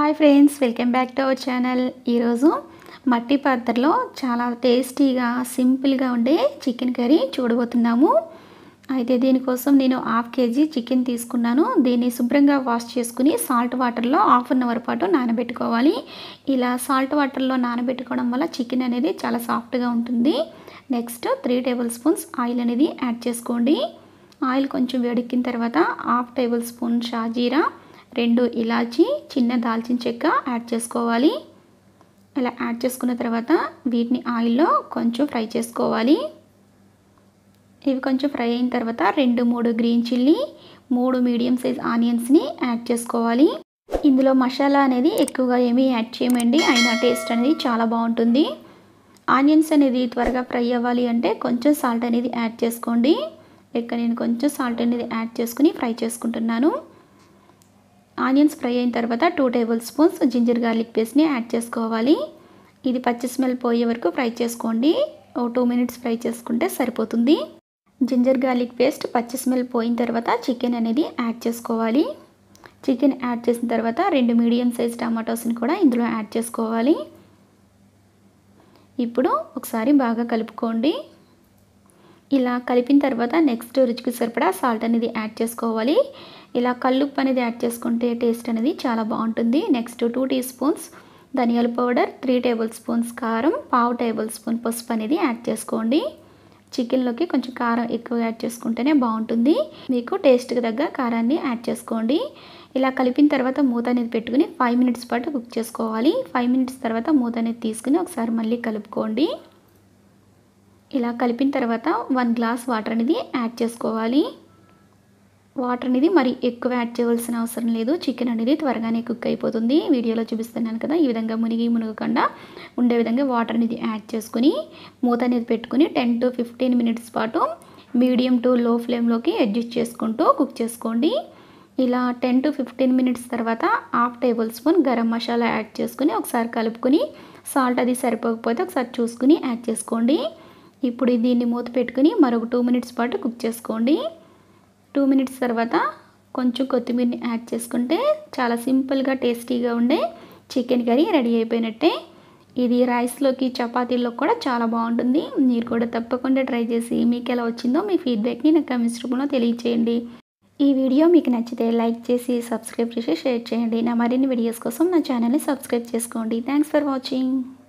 hi friends welcome back to our channel ఈరోజు మట్టి పాత్రలో చాలా టేస్టీగా సింపుల్గా ఉండే చికెన్ కర్రీ చూడబోతున్నాము అయితే దీనికోసం నేను హాఫ్ కేజీ చికెన్ తీసుకున్నాను దీన్ని శుభ్రంగా వాష్ చేసుకుని సాల్ట్ వాటర్లో హాఫ్ అన్ అవర్ పాటు నానబెట్టుకోవాలి ఇలా సాల్ట్ వాటర్లో నానబెట్టుకోవడం వల్ల చికెన్ అనేది చాలా సాఫ్ట్గా ఉంటుంది next three tablespoons oil అనేది యాడ్ చేసుకోండి ఆయిల్ కొంచెం వేడెక్కిన తర్వాత హాఫ్ టేబుల్ స్పూన్ షాజీరా రెండు ఇలాచి చిన్న దాల్చిన చెక్క యాడ్ చేసుకోవాలి ఇలా యాడ్ చేసుకున్న తర్వాత వీటిని ఆయిల్లో కొంచెం ఫ్రై చేసుకోవాలి ఇవి కొంచెం ఫ్రై అయిన తర్వాత రెండు మూడు గ్రీన్ చిల్లీ మూడు మీడియం సైజ్ ఆనియన్స్ని యాడ్ చేసుకోవాలి ఇందులో మసాలా అనేది ఎక్కువగా ఏమీ యాడ్ చేయమండి అయినా టేస్ట్ అనేది చాలా బాగుంటుంది ఆనియన్స్ అనేది త్వరగా ఫ్రై అవ్వాలి అంటే కొంచెం సాల్ట్ అనేది యాడ్ చేసుకోండి ఇక్కడ నేను కొంచెం సాల్ట్ అనేది యాడ్ చేసుకుని ఫ్రై చేసుకుంటున్నాను ఆనియన్స్ ఫ్రై అయిన తర్వాత two tablespoons ginger garlic పేస్ట్ని యాడ్ చేసుకోవాలి ఇది పచ్చి స్మెల్ పోయే వరకు ఫ్రై చేసుకోండి ఓ టూ మినిట్స్ ఫ్రై చేసుకుంటే సరిపోతుంది జింజర్ గార్లిక్ పేస్ట్ పచ్చి స్మెల్ పోయిన తర్వాత చికెన్ అనేది యాడ్ చేసుకోవాలి చికెన్ యాడ్ చేసిన తర్వాత రెండు మీడియం సైజ్ టమాటోస్ని కూడా ఇందులో యాడ్ చేసుకోవాలి ఇప్పుడు ఒకసారి బాగా కలుపుకోండి ఇలా కలిపిన తర్వాత నెక్స్ట్ రుచికి సరిపడా సాల్ట్ అనేది యాడ్ చేసుకోవాలి ఇలా కల్లుప్పు అనేది యాడ్ చేసుకుంటే టేస్ట్ అనేది చాలా బాగుంటుంది నెక్స్ట్ టూ టీ స్పూన్స్ ధనియాల పౌడర్ త్రీ టేబుల్ స్పూన్స్ కారం పావు టేబుల్ స్పూన్ పసుపు అనేది యాడ్ చేసుకోండి చికెన్లోకి కొంచెం కారం ఎక్కువ యాడ్ చేసుకుంటేనే బాగుంటుంది మీకు టేస్ట్కి తగ్గ కారాన్ని యాడ్ చేసుకోండి ఇలా కలిపిన తర్వాత మూత అనేది పెట్టుకుని ఫైవ్ మినిట్స్ పాటు కుక్ చేసుకోవాలి ఫైవ్ మినిట్స్ తర్వాత మూత అనేది తీసుకుని ఒకసారి మళ్ళీ కలుపుకోండి ఇలా కలిపిన తర్వాత వన్ గ్లాస్ వాటర్ అనేది యాడ్ చేసుకోవాలి వాటర్ అనేది మరి ఎక్కువ యాడ్ చేయవలసిన అవసరం లేదు చికెన్ అనేది త్వరగానే కుక్ అయిపోతుంది వీడియోలో చూపిస్తున్నాను కదా ఈ విధంగా మునిగి మునగకుండా ఉండే విధంగా వాటర్ అనేది యాడ్ చేసుకుని మూత అనేది పెట్టుకుని టెన్ టు ఫిఫ్టీన్ మినిట్స్ పాటు మీడియం టు లో ఫ్లేమ్లోకి అడ్జస్ట్ చేసుకుంటూ కుక్ చేసుకోండి ఇలా టెన్ టు ఫిఫ్టీన్ మినిట్స్ తర్వాత half tablespoon garam masala add చేసుకుని ఒకసారి కలుపుకొని సాల్ట్ అది సరిపోకపోతే ఒకసారి చూసుకుని యాడ్ చేసుకోండి ఇప్పుడు దీన్ని మూత పెట్టుకుని మరొక టూ మినిట్స్ పాటు కుక్ చేసుకోండి టూ మినిట్స్ తర్వాత కొంచెం కొత్తిమీరని యాడ్ చేసుకుంటే చాలా సింపుల్గా టేస్టీగా ఉండే చికెన్ కర్రీ రెడీ అయిపోయినట్టే ఇది రైస్లోకి చపాతీల్లో కూడా చాలా బాగుంటుంది మీరు కూడా తప్పకుండా ట్రై చేసి మీకు ఎలా వచ్చిందో మీ ఫీడ్బ్యాక్ని నాకు కమెంట్స్ రూపంలో తెలియచేయండి ఈ వీడియో మీకు నచ్చితే లైక్ చేసి సబ్స్క్రైబ్ చేసి షేర్ చేయండి నా మరిన్ని వీడియోస్ కోసం నా ఛానల్ని సబ్స్క్రైబ్ చేసుకోండి థ్యాంక్స్ ఫర్ వాచింగ్